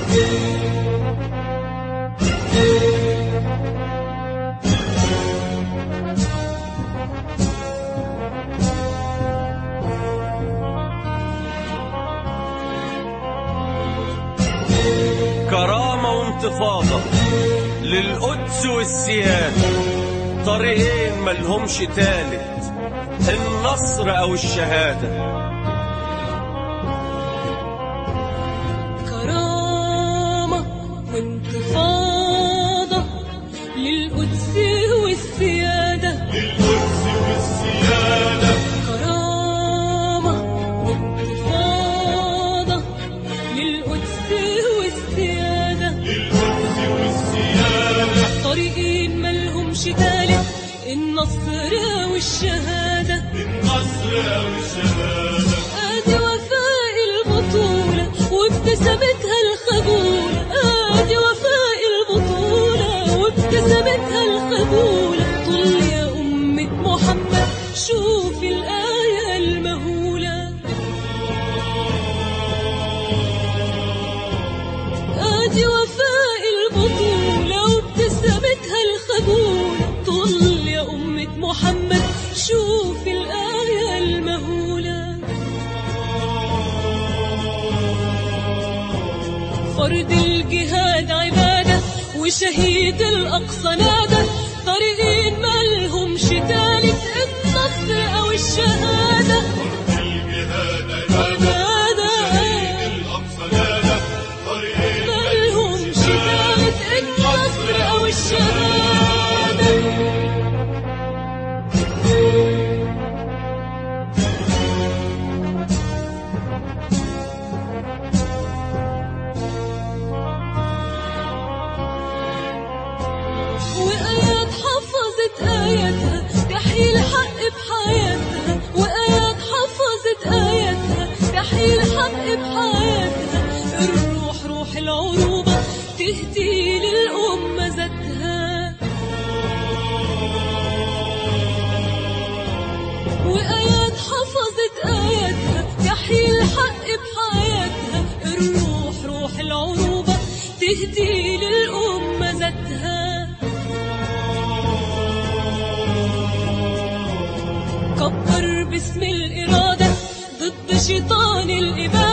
كرامة وانتفاضة للقدس والسيادة طريقين ملهمش تالت النصر أو الشهادة كرامة وانتفاضة للقدس والسيادة كرامة وانتفاضة للقدس والسيادة طريقين ملهمش تالت النصر والشهادة ادي وفاء البطولة وابتسامتها الخجولة ادي وفاء البطولة وابتسامتها الخجولة طل يا أمة محمد شوفي الآية المهولة ادي وفاء البطولة وابتسامتها الخجولة طل يا أمة محمد شوفي الآية المهولة فرد الجهاد عبادة وشهيد الأقصى نادى طريقين مالهمش تالت النصر أو الشهادة عبادة مالهمش تالت النصر أو الشهادة وآيات حفظت آياتها تحيي الحق بحياتها وآيات حفظت آياتها تحيي الحق بحياتها الروح روح العروبة تهدي للأمة ذاتها وآيات حفظت آياتها تحيي الحق بحياتها الروح روح العروبة تهدي للأمة ذاتها كبر باسم الإرادة ضد شيطان الإبادة